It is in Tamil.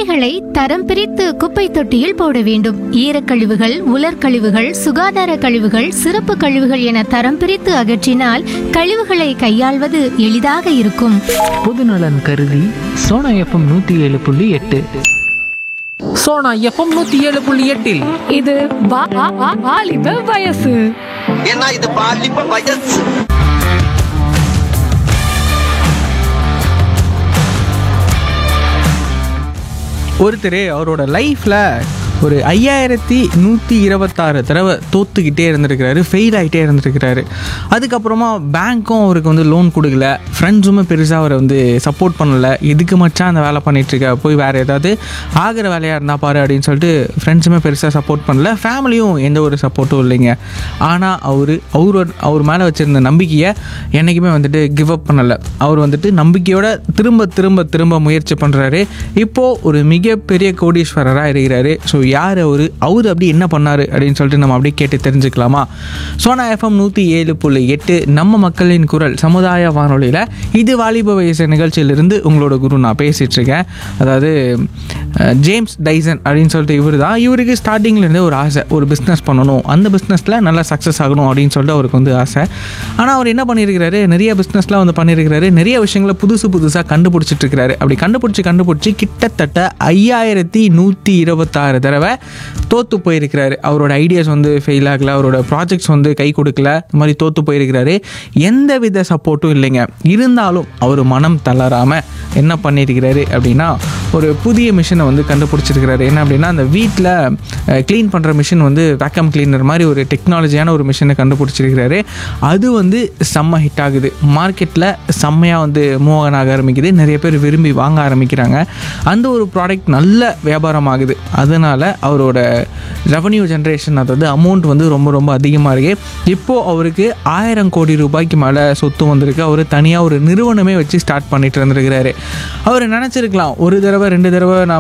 குப்பைகளை தரம் பிரித்து குப்பை தொட்டியில் போட வேண்டும் ஈரக்கழிவுகள் உலர்கழிவுகள் சுகாதார கழிவுகள் சிறப்பு கழிவுகள் என தரம் பிரித்து அகற்றினால் கழிவுகளை கையாள்வது எளிதாக இருக்கும் பொதுநலன் கருதி சோனா எஃப்எம் நூற்றி ஏழு புள்ளி எட்டு சோனா எஃப்எம் நூற்றி ஏழு புள்ளி எட்டில் இது வா- வா- வா- வாலிப வயசு ஏன்னா இது பாலிப்ப வயசு ஒருத்தர் அவரோட லைஃப்பில் ஒரு ஐயாயிரத்தி நூற்றி இருபத்தாறு தடவை தோத்துக்கிட்டே இருந்திருக்கிறாரு ஃபெயில் ஆகிட்டே இருந்திருக்கிறாரு அதுக்கப்புறமா பேங்க்கும் அவருக்கு வந்து லோன் கொடுக்கல ஃப்ரெண்ட்ஸுமே பெருசாக அவரை வந்து சப்போர்ட் பண்ணலை எதுக்கு மச்சான் அந்த வேலை பண்ணிட்டு இருக்க போய் வேறு ஏதாவது ஆகிற வேலையாக இருந்தால் பாரு அப்படின்னு சொல்லிட்டு ஃப்ரெண்ட்ஸுமே பெருசாக சப்போர்ட் பண்ணல ஃபேமிலியும் எந்த ஒரு சப்போர்ட்டும் இல்லைங்க ஆனால் அவர் அவர் அவர் மேலே வச்சுருந்த நம்பிக்கையை என்றைக்குமே வந்துட்டு கிவ் அப் பண்ணலை அவர் வந்துட்டு நம்பிக்கையோட திரும்ப திரும்ப திரும்ப முயற்சி பண்ணுறாரு இப்போது ஒரு மிகப்பெரிய கோடீஸ்வரராக இருக்கிறாரு ஸோ யார் அவர் அவர் அப்படி என்ன பண்ணார் அப்படின்னு சொல்லிட்டு நம்ம அப்படியே கேட்டு தெரிஞ்சுக்கலாமா சோனா எஃப்எம் நூற்றி ஏழு புள்ளி எட்டு நம்ம மக்களின் குரல் சமுதாய வானொலியில் இது வாலிப வயசு நிகழ்ச்சியிலிருந்து உங்களோட குரு நான் பேசிகிட்டு இருக்கேன் அதாவது அஹ், ஜேம்ஸ் டைசன் அப்படின்னு சொல்லிட்டு இவர் தான் இவருக்கு ஸ்டார்டிங்லேருந்தே ஒரு ஆசை ஒரு பிஸ்னஸ் பண்ணணும் அந்த பிஸ்னஸில் நல்லா சக்ஸஸ் ஆகணும் அப்படின்னு சொல்லிட்டு அவருக்கு வந்து ஆசை ஆனால் அவர் என்ன பண்ணியிருக்கிறாரு நிறைய பிஸ்னஸ்லாம் வந்து பண்ணியிருக்கிறாரு நிறைய விஷயங்களை புதுசு புதுசாக கண்டுபிடிச்சிட்டு இருக்கிறாரு அப்படி கண்டுபிடிச்சி கண்டுபிடிச்சி கிட்டத்தட்ட ஐயாயிரத்தி நூற்றி இருபத்தாறு தடவை தோற்று போயிருக்கிறாரு அவரோட ஐடியாஸ் வந்து ஃபெயில் ஆகல அவரோட ப்ராஜெக்ட்ஸ் வந்து கை கொடுக்கல இந்த மாதிரி தோற்று போயிருக்கிறாரு எந்த வித சப்போர்ட்டும் இல்லைங்க இருந்தாலும் அவர் மனம் தளராமல் என்ன பண்ணியிருக்கிறாரு அப்படின்னா ஒரு புதிய மிஷினை வந்து கண்டுபிடிச்சிருக்கிறாரு என்ன அப்படின்னா அந்த வீட்டில் க்ளீன் பண்ணுற மிஷின் வந்து வேக்கம் கிளீனர் மாதிரி ஒரு டெக்னாலஜியான ஒரு மிஷினை கண்டுபிடிச்சிருக்கிறாரு அது வந்து செம்ம ஹிட் ஆகுது மார்க்கெட்டில் செம்மையாக வந்து மூவ் ஆக ஆரம்பிக்குது நிறைய பேர் விரும்பி வாங்க ஆரம்பிக்கிறாங்க அந்த ஒரு ப்ராடக்ட் நல்ல வியாபாரம் ஆகுது அதனால் அவரோட ரெவன்யூ ஜென்ரேஷன் அதாவது அமௌண்ட் வந்து ரொம்ப ரொம்ப அதிகமாக இருக்கு இப்போது அவருக்கு ஆயிரம் கோடி ரூபாய்க்கு மேலே சொத்து வந்திருக்கு அவர் தனியாக ஒரு நிறுவனமே வச்சு ஸ்டார்ட் பண்ணிட்டு இருந்திருக்கிறாரு அவர் நினச்சிருக்கலாம் ஒரு தடவை ரெண்டு தடவை நான்